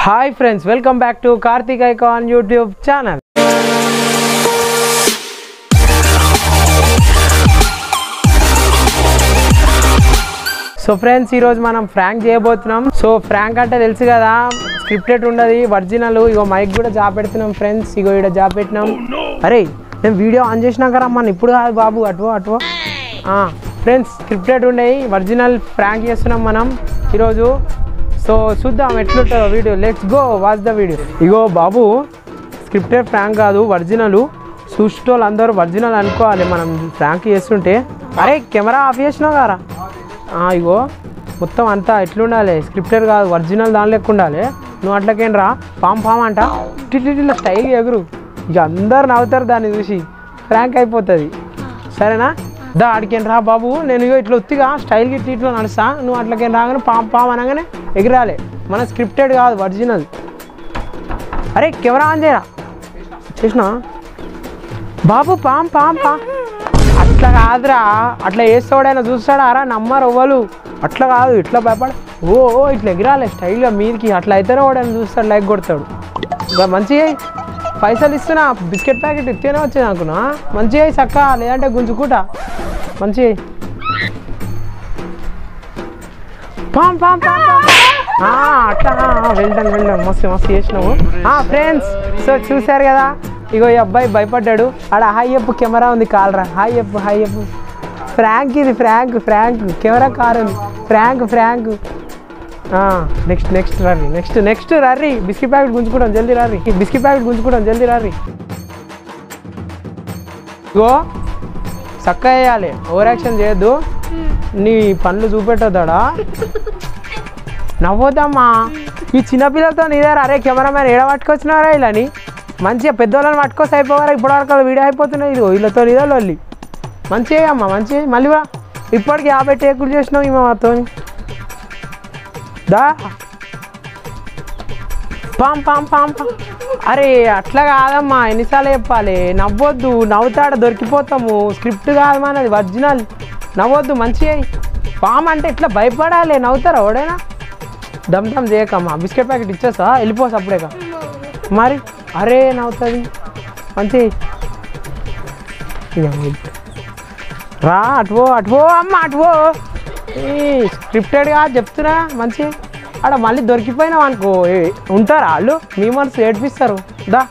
Hi friends welcome back to Karthik icon YouTube channel so friends ఈరోజు మనం Frank చేయబోతున్నాం so Frank అంటే తెలుసు కదా స్క్రిప్టెడ్ ఉండదు ఒరిజినల్ ఇగో మైక్ కూడా జాబ్ పెడుతున్నాం ఫ్రెండ్స్ ఇగో ఇక్కడ జాబ్ పెట్టినాం అరే నేను వీడియో ఆన్ చేసినాక రమ్మని ఇప్పుడు కాదు బాబు అటువో అటువో ఫ్రెండ్స్ స్క్రిప్టెడ్ ఉండేవి ఒరిజినల్ ఫ్రాంక్ చేస్తున్నాం మనం ఈరోజు సో చూద్దాం ఎట్లుంటుందో video let's go watch the video ఇగో బాబు స్క్రిప్టెడ్ ఫ్రాంక్ కాదు ఒరిజినల్ చూసేటోళ్ళు అందరూ ఒరిజినల్ అనుకోవాలి మనం ఫ్రాంక్ చేస్తుంటే అరే కెమెరా ఆఫ్ చేసినావు కారా ఆ, ఇగో మొత్తం అంతా ఎట్లుండాలి స్క్రిప్టర్ కాదు ఒరిజినల్ దాని లెక్క ఉండాలి నువ్వు అట్లకేం రా పామ్ పామ్ అంట ఇట్లా స్టైల్ ఎగురు ఇక అందరు నవ్వుతారు దాన్ని చూసి ఫ్రాంక్ అయిపోతుంది సరేనా దా ఆడికేం రా బాబు నేను ఇగో ఇట్లా ఒత్తిగా స్టైల్కి ఇట్లా ఇట్లా నడుస్తా నువ్వు అట్లకేం రాగానే పామ్ పామ్ అనగానే ఎగిరాలి మన స్క్రిప్టెడ్ కాదు ఒరిజినల్ అరే కెమెరా ఆన్ చేయరా చేసినా బాబు పామ్ పామ్ పామ్ అట్లా కాదురా అట్లా వేస్తాడైనా చూస్తాడా రా నమ్మరు ఎవ్వరు అట్లా కాదు ఇట్లా భయపడ ఓ ఓ ఇట్లా ఎగిరాలి స్టైల్గా మీదకి అట్లా అయితేనే వాడని చూస్తాడు లైక్ కొడతాడు ఇంకా మంచిగా ఎయ్. పైసలు ఇస్తున్నా బిస్కెట్ ప్యాకెట్ ఇస్తేనే వచ్చింది అనుకున్నా మంచిగా ఎయ్ చక్క లేదంటే గుంజుకుంటా మంచిగా ఎయ్. పామ్ పామ్ పామ్ పామ్ ఆ, అట్లా వెళ్తాను వెళ్దాం మస్తు మస్తు చేసినావు ఫ్రెండ్స్ సో చూశారు కదా ఇగో ఈ అబ్బాయి భయపడ్డాడు ఆడ హాయ్ అప్పు కెమెరా ఉంది కాలరా hi Appu hi Appu prank ఇది ఫ్రాంక్ ఫ్రాంక్ కెమెరా కార్ ఉంది ఫ్రాంక్ ఫ్రాంక్ నెక్స్ట్ నెక్స్ట్ రర్రి నెక్స్ట్ నెక్స్ట్ రర్రి బిస్కెట్ ప్యాకెట్ గుంజుకోవడం జల్దీ రర్రి బిస్కెట్ ప్యాకెట్ గుంజుకోవడం జల్దీ రర్రి ఇగో చక్క వేయాలి ఓవర్ యాక్షన్ చేయొద్దు నీ పనులు చూపెట్టొద్దాడా నవ్వొద్దమ్మా ఈ చిన్నపిల్లలతో నీదారు అరే కెమెరామ్యాన్ ఏడ పట్టుకొచ్చినారా ఇలాని మంచిగా పెద్దోళ్ళని పట్టుకొస్తే అయిపోవారా ఇప్పటివరకు వీడియో అయిపోతున్నాయి ఇదిగో వీళ్ళతో నీదా లొల్లి మంచిగా అమ్మా మంచిగా మళ్ళీ వా. ఇప్పటికి యాభై టేకులు చేసినావు ఈ మాతో దా పాం పాం పాం పాం అరే అట్లా కాదమ్మా ఎన్నిసార్లు చెప్పాలి నవ్వొద్దు నవ్వుతాడ దొరికిపోతాము స్క్రిప్ట్ కాదు మనది ఒరిజినల్ నవ్వొద్దు మంచిగా పామ్ అంటే ఇట్లా భయపడాలి నవ్వుతారా ఎవడైనా దమ్ దమ్ చేయకమ్మా బిస్కెట్ ప్యాకెట్ ఇచ్చేస్తా వెళ్ళిపోసా అప్పుడేక మరి అరే నవ్వుతుంది మంచి రా అటువో అటువో అమ్మ అటువో స్క్రిప్టెడ్గా చెప్తున్నా మంచి ఆడ మళ్ళీ దొరికిపోయినావు అనుకో ఏ, ఉంటారా వాళ్ళు మీ మనసు ఏడిపిస్తారు దా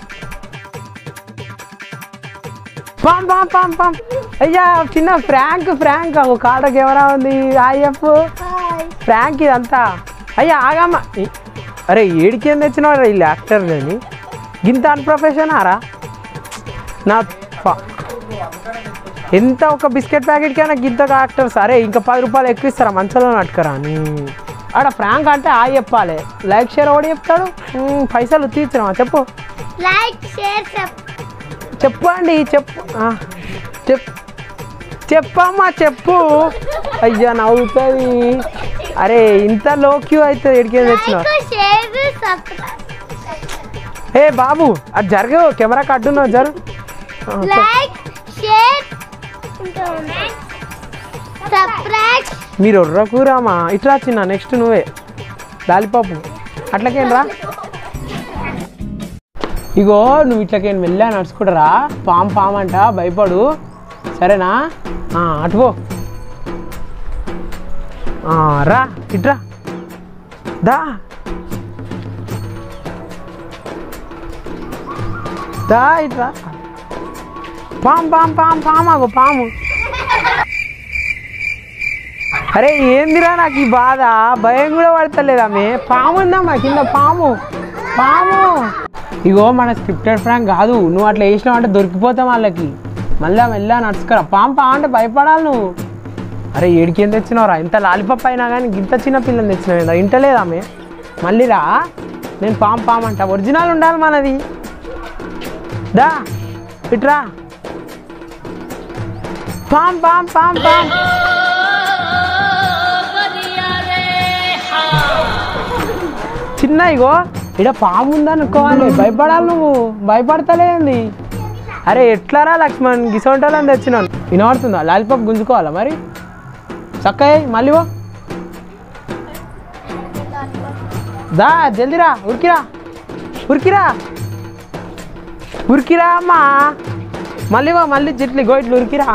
పాం పాం పాం పాం అయ్యా చిన్న ఫ్రాంక్ ఫ్రాంక్ ఒక కాడ కెమెరా ఉంది ఆయప్ప ఫ్రాంక్ ఇదంతా అయ్యా ఆగమ్మ ఈ- అరే ఏడికి ఏం తెచ్చినాడు వీళ్ళు యాక్టర్ అని గింత అన్ప్రొఫెషన్ ఆరా నా ఫ- ఎంత ఒక బిస్కెట్ ప్యాకెట్కైనా గింత యాక్టర్స్ అరే ఇంకా పది రూపాయలు ఎక్కువ ఇస్తారా మంచంలో నట్టుకరా అని ఆడ ఫ్రాంక్ అంటే ఆ చెప్పాలి లైక్ షేర్ ఒకటి చెప్తాడు ఉమ్, పైసలు తీర్చినా చెప్పు లైక్ షేర్ సబ్ చెప్పండి చెప్పు ఆ, చెప్ చెప్పమ్మా చెప్పు అయ్యా నవ్వుతుంది అరే ఇంత లో క్యూ అవుతుంది ఎడికే తెచ్చినావు లైక్ షేర్ సబ్స్క్రైబ్ ఏ బాబు అది జరగవు కెమెరా కట్టున్నావు జరు ఆ, చెప్పు. లైక్ షేర్ సబ్స్క్రైబ్ మీరు ఒర్ర కూరమ్మా ఇట్లా చిన్న నెక్స్ట్ నువ్వే లాలిపాపు అట్లకేం రా ఇగో నువ్వు ఇట్లకేం వెళ్ళా నడుచుకుంటారా పామ్ పామ్ అంట భయపడు సరేనా ఆ, అటుపో ఆ, రా ఇట్రా దా దా ఇట్రా పామ్ పామ్ పామ్ పామ్ ఆగు పాము అరే ఏందిరా నాకు ఈ బాధ భయం కూడా పడతలేదు ఆమె పాము ఉందమ్మా కింద పాము పాము ఇగో మన స్క్రిప్టెడ్ ఫ్రాంక్ కాదు నువ్వు అట్లా వేసినావు అంటే దొరికిపోతాం వాళ్ళకి మళ్ళా మెల్లా నడుచుకురా పాము పాము అంటే భయపడాలి నువ్వు అరే ఏడికి ఏం తెచ్చినావురా ఇంత లాలిపప్ అయినా కానీ ఇంత చిన్న పిల్లని తెచ్చినావు ఇంత లేదు ఆమె మళ్ళీ రా నేను పాము పాము అంట ఒరిజినల్ ఉండాలి మనది దా ఇట్రా పామ్ పామ్ పామ్ పామ్ చిన్న ఇగో ఇక్కడ పాము ఉందనుకోవాలి భయపడాలి నువ్వు భయపడతలేంది అరే ఎట్లారా లక్ష్మణ్ గిసొంటాలని తెచ్చినాను వినబడుతుందా లాలిపాప్ గుంజుకోవాలా మరి చక్కయ్య మళ్ళీ పో దా జల్దిరా ఉరికిరా ఉరికిరా ఉరికిరా అమ్మా మళ్ళీ వా, మళ్ళీ చెట్లు ఇగో ఇట్లా ఉరికిరా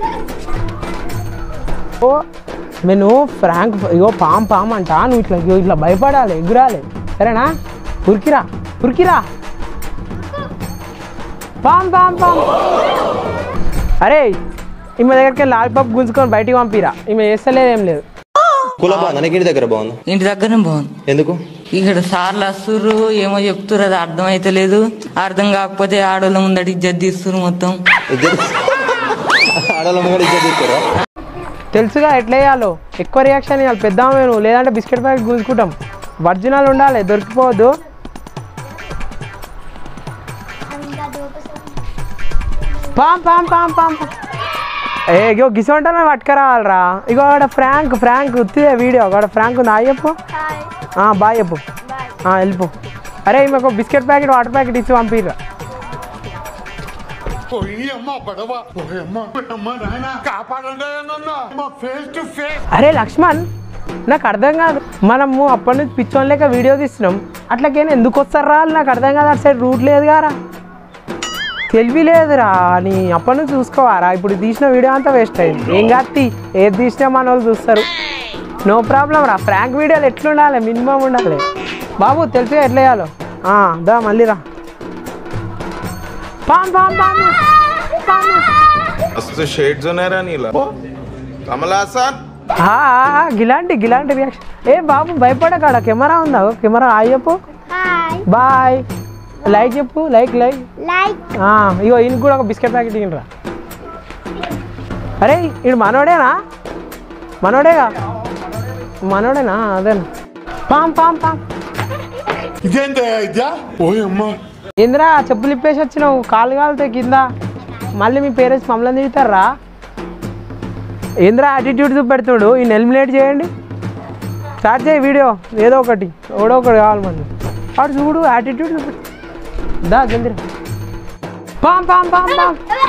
ఓ నేను ఫ్రాంక్ ఇగో పామ్ పామ్ అంట నువ్వు ఇట్లా ఇగో ఇట్లా భయపడాలి ఎగురాలి సరేనా ఉరికిరా ఉరికిరా పామ్ పామ్ పామ్ అరే ఈమె దగ్గరికి లాలిపాప్ గుంజుకొని బయటికి పంపిరా ఈమె చేస్తలేదు ఏం లేదు కుల బాగుందా నీకు ఇంటి దగ్గర బాగుందా ఇంటి దగ్గరనే బాగుంది ఎందుకు ఇక్కడ సార్లు వస్తుర్రు ఏమో చెప్తుర్రు అది అర్థం అయితే లేదు అర్థం కాకపోతే ఆడోళ్ళ ముందటి ఇజ్జత్ తీస్తుర్రు మొత్తం ఇద్దరు ఆడవాళ్ళ కూడా ఇద్దరు తీసుకోరా తెలుసుగా ఎట్లా వేయాలో ఎక్కువ రియాక్షన్ ఇవ్వాలి పెద్ద ఆమె నువ్వు లేదంటే బిస్కెట్ ప్యాకెట్ గుంజుకుంటాం ఒరిజినల్ ఉండాలి దొరికిపోవద్దు పాం పాం పాం పాం పాం. ఏ ఇగో గిసొంటానే పట్టుకురావాలరా ఇగో అక్కడ ఫ్రాంక్ ఫ్రాంక్ ఉత్తిదే వీడియో అక్కడ ఫ్రాంక్ ఉంది అయ్యప్ప బాయ్ చెప్పు ఆ, వెళ్ళిపో అరే మాకు బిస్కెట్ ప్యాకెట్ వాటర్ ప్యాకెట్ ఇచ్చి పంపిర్రా పోయి అమ్మ పడవ పోయి అమ్మ అమ్మ నాయన కాపాడండి నన్ను అమ్మ ఫేస్ టు ఫేస్ అరే లక్ష్మణ్ నాకు అర్థం కాదు మనము అప్పటి నుంచి పిచ్చోన్ లేక వీడియో తీస్తున్నాం అట్లకైనా ఎందుకు వస్తారా అని నాకు అర్థం కాదు అటు సైడ్ రూట్ లేదు కారా తెలివి లేదురా అని అప్పటి నుంచి చూసుకోవారా ఇప్పుడు తీసిన వీడియో అంతా వేస్ట్ అయింది ఏం కాదు ఏది తీసినా మన వాళ్ళు చూస్తారు నో ప్రాబ్లం రా ఫ్రాంక్ వీడియోలు ఎట్లుండాలి మినిమం ఉండాలి బాబు తెలుసు ఎట్లా వేయాలో ఆ, దా మళ్ళీ రా పాం పాం పాం పాం मस्त शेड्स ఉన్నాయి రా నీలా కమల్ హాసన్ ఆ, ఆ, గిలాంటి గిలాంటి రియాక్షన్ ఏ బాబు భయపడకాడ కెమెరా ఉందా కెమెరా హాయ్ చెప్పు హాయ్ బాయ్ లైక్ చెప్పు లైక్ లైక్ లైక్ ఆ, ఇగో ఈయనకి కూడా ఒక బిస్కెట్ ప్యాకెట్ ఇయ్యండిరా అరే ఇడు మనోడేనా మనోడేగా మనోడేనా అదేనా పాం పాం పాం ఇదేంటి ఇద్యా పోయి అమ్మ ఏందిరా చెప్పులు ఇప్పేసి వచ్చినావు కాలు కాలితే కింద మళ్ళీ మీ పేరెంట్స్ మమ్మల్ని తిడతారా ఏంద్రా యాటిట్యూడ్ చూపెడుతుడు ఈ ఎలిమినేట్ చేయండి స్టార్ట్ చేయి వీడియో ఏదో ఒకటి ఎవడో ఒకటి కావాలి మంది వాడు చూడు యాటిట్యూడ్ చూపెట్టు దా జల్దిరా పాం పాం పాం పాం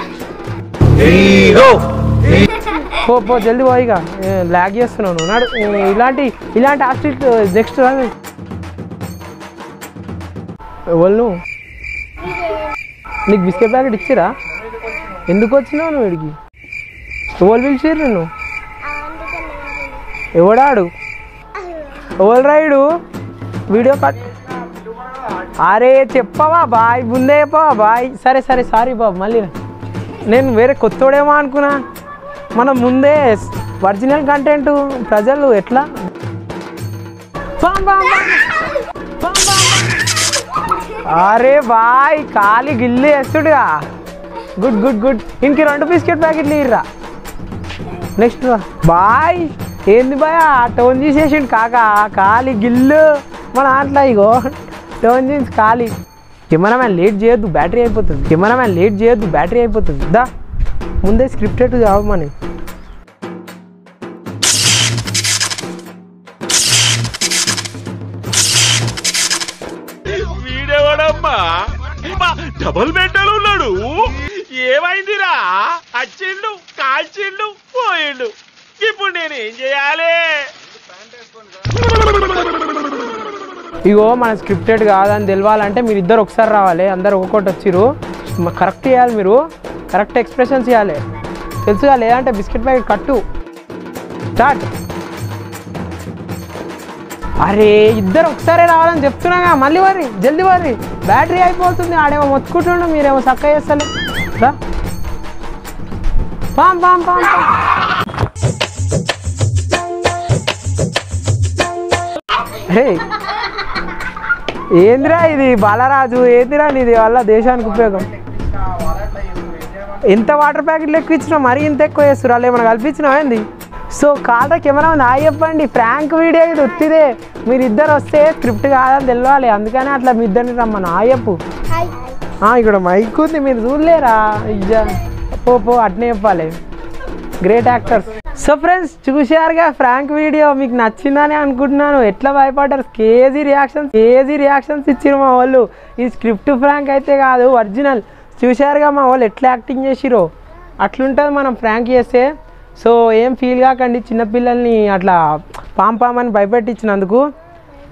పో పో జల్దీ పోయిగా లాగ్ చేస్తున్నావు నువ్వు నాడు ఏ, ఇలాంటి ఇలాంటి ఆస్ట్రిట్ నెక్స్ట్ ఎవరు నీకు బిస్కెట్ ప్యాకెట్ ఇచ్చిరా ఎందుకు వచ్చినావు నువ్వు వీడికి ఎవరు పిలిచిర్రు నువ్వు ఎవడాడు ఎవరు రాయుడు వీడియో కట్ అరే చెప్పవా బాయ్ ముందే చెప్పవా బాయ్ సరే సరే సారీ బాబు మళ్ళీ రా. నేను వేరే కొత్తోడేమో అనుకున్నా మనం ముందే ఒరిజినల్ కంటెంట్ ప్రజలు ఎట్లా పాం, పాం, పాం. పాం, పాం, పాం. అరే బాయ్ ఖాళీ గిల్లి వేస్తుడుగా గుడ్ గుడ్ గుడ్ ఇంక రెండు బిస్కెట్ ప్యాకెట్లు ఇర్రా నెక్స్ట్ రా బాయ్ ఏంది బాయ్ ఆ టోన్ తీసేసిండు కాక ఖాళీ గిల్లు మన దాంట్లో ఇగో టోన్ జీన్స్ ఖాళీ కెమెరామ్యాన్ లేట్ చేయొద్దు బ్యాటరీ అయిపోతుంది కెమెరామ్యాన్ లేట్ చేయొద్దు బ్యాటరీ అయిపోతుంది దా ముందే స్క్రిప్టెడ్ కావమని వీడెవడమ్మా మా డబుల్ బెడ్డలు ఉన్నాడు ఏమైందిరా అచ్చిండు కాల్చిండు పోయిండు ఇప్పుడు నేనేం చేయాలి ఇగో మన స్క్రిప్టెడ్ కాదని తెలవాలంటే మీరు ఇద్దరు ఒకసారి రావాలి అందరు ఒక్కొక్కటి వచ్చిరు కరెక్ట్ చేయాలి మీరు కరెక్ట్ ఎక్స్ప్రెషన్స్ ఇవ్వాలి తెలుసుగా లేదంటే బిస్కెట్ ప్యాకెట్ కట్టు స్టార్ట్ అరే ఇద్దరు ఒకసారి రావాలని చెప్తున్నాగా మళ్ళీ వర్రి జల్దీ వర్రి బ్యాటరీ అయిపోతుంది ఆడేమో మొత్తుకుంటుండు మీరేమో చక్క చేస్తలే రా. పాం పాం పాం పాం హే ఏందిరా ఇది బాలరాజు ఏందిరా నీది వల్ల దేశానికి ఉపయోగం ఎంత వాటర్ ప్యాకెట్లు ఎక్కువ ఇచ్చినా మరీ ఇంత ఎక్కువ చేస్తారు వాళ్ళు ఏమైనా కల్పించినావా ఏంది సో కాళ్ళ కెమెరా ఉంది హాయ్ చెప్పండి ఫ్రాంక్ వీడియో ఇది ఒత్తిదే మీరు ఇద్దరు వస్తే స్క్రిప్ట్ కాదని తెలియాలి అందుకని అట్లా మీ ఇద్దరిని రమ్మను హాయ్ చెప్పు హాయ్ ఆ, ఇక్కడ మైక్ ఉంది మీరు చూడలేరా ఇజ్జా పో పో అట్నే చెప్పాలి గ్రేట్ యాక్టర్స్ సో ఫ్రెండ్స్ చూశారుగా ఫ్రాంక్ వీడియో మీకు నచ్చిందని అనుకుంటున్నాను ఎట్లా భయపడ్డారు కేజీ రియాక్షన్స్ కేజీ రియాక్షన్స్ ఇచ్చిరు మా వాళ్ళు ఈ స్క్రిప్ట్ ఫ్రాంక్ అయితే కాదు ఒరిజినల్ చూశారుగా మా వాళ్ళు ఎట్లా యాక్టింగ్ చేసిరో అట్లుంటుంది మనం ఫ్రాంక్ చేస్తే సో ఏం ఫీల్ కాకండి చిన్నపిల్లల్ని అట్లా పాం పాం అని భయపెట్టించినందుకు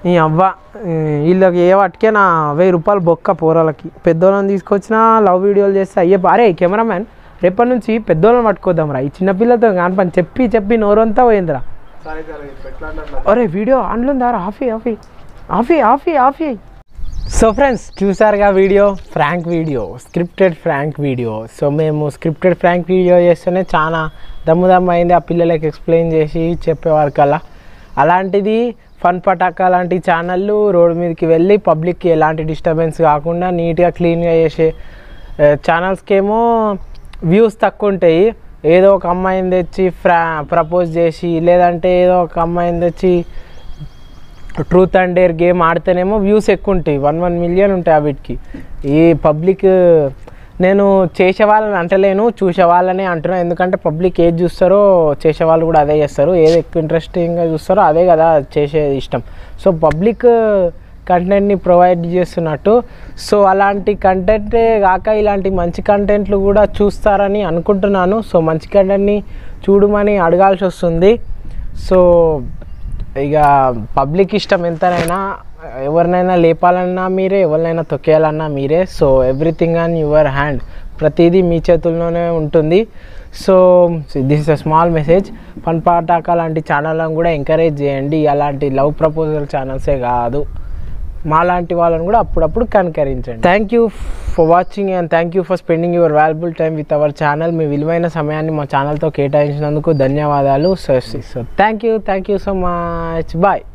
ఈ అవ్వ ఈ వీళ్ళకి ఏ వాటికే నా వెయ్యి రూపాయలు బొక్క పోరాలకి పెద్దోళ్ళని తీసుకొచ్చిన లవ్ వీడియోలు చేస్తే అయ్యే అరే కెమెరామ్యాన్ రేపటి నుంచి పెద్దోళ్ళని పట్టుకోద్దాం రా ఈ చిన్నపిల్లతో కాని పని చెప్పి చెప్పి నోరంతా పోయిందిరా అరే వీడియో ఆన్లో ఉందా రా ఆఫీ ఆఫీ ఆఫీ ఆఫీ ఆఫీ సో ఫ్రెండ్స్ చూసారుగా video prank video scripted prank video so మేము స్క్రిప్టెడ్ ఫ్రాంక్ వీడియో చేస్తేనే చాలా దమ్ము దమ్ము అయింది ఆ పిల్లలకి ఎక్స్ప్లెయిన్ చేసి చెప్పేవారు కల్లా అలాంటిది ఫన్ పటాకా లాంటి ఛానళ్ళు రోడ్డు మీదకి వెళ్ళి పబ్లిక్కి ఎలాంటి డిస్టర్బెన్స్ కాకుండా నీట్గా క్లీన్గా చేసే ఛానల్స్కి ఏమో వ్యూస్ తక్కువ ఉంటాయి ఏదో ఒక అమ్మాయిని తెచ్చి ఫ్రా ప్రపోజ్ చేసి లేదంటే ఏదో ఒక అమ్మాయిని తెచ్చి ట్రూత్ అండ్ డేర్ గేమ్ ఆడితేనేమో వ్యూస్ ఎక్కువ ఉంటాయి వన్ వన్ మిలియన్ ఉంటాయి వీటికి ఈ పబ్లిక్ నేను చేసే వాళ్ళని అంటలేను చూసే వాళ్ళనే అంటున్నాను ఎందుకంటే పబ్లిక్ ఏది చూస్తారో చేసే వాళ్ళు కూడా అదే చేస్తారు ఏది ఎక్కువ ఇంట్రెస్టింగ్గా చూస్తారో అదే కదా చేసేది ఇష్టం సో పబ్లిక్ కంటెంట్ని ప్రొవైడ్ చేస్తున్నట్టు సో అలాంటి కంటెంటే కాక ఇలాంటి మంచి కంటెంట్లు కూడా చూస్తారని అనుకుంటున్నాను సో మంచి కంటెంట్ని చూడమని అడగాల్సి వస్తుంది సో ఇక పబ్లిక్ ఇష్టం ఎంతనైనా ఎవరినైనా లేపాలన్నా మీరే ఎవరినైనా తొక్కేయాలన్నా మీరే so everything on your hand ప్రతిదీ మీ చేతుల్లోనే ఉంటుంది so this is a small message fun Pataka లాంటి ఛానళ్ళను కూడా ఎంకరేజ్ చేయండి అలాంటి లవ్ ప్రపోజల్ ఛానల్సే కాదు మాలాంటి వాళ్ళని కూడా అప్పుడప్పుడు కనుకరించండి thank you for watching and thank you for spending your valuable time with our channel మీ విలువైన సమయాన్ని మా ఛానల్తో కేటాయించినందుకు ధన్యవాదాలు so so thank you thank you so much bye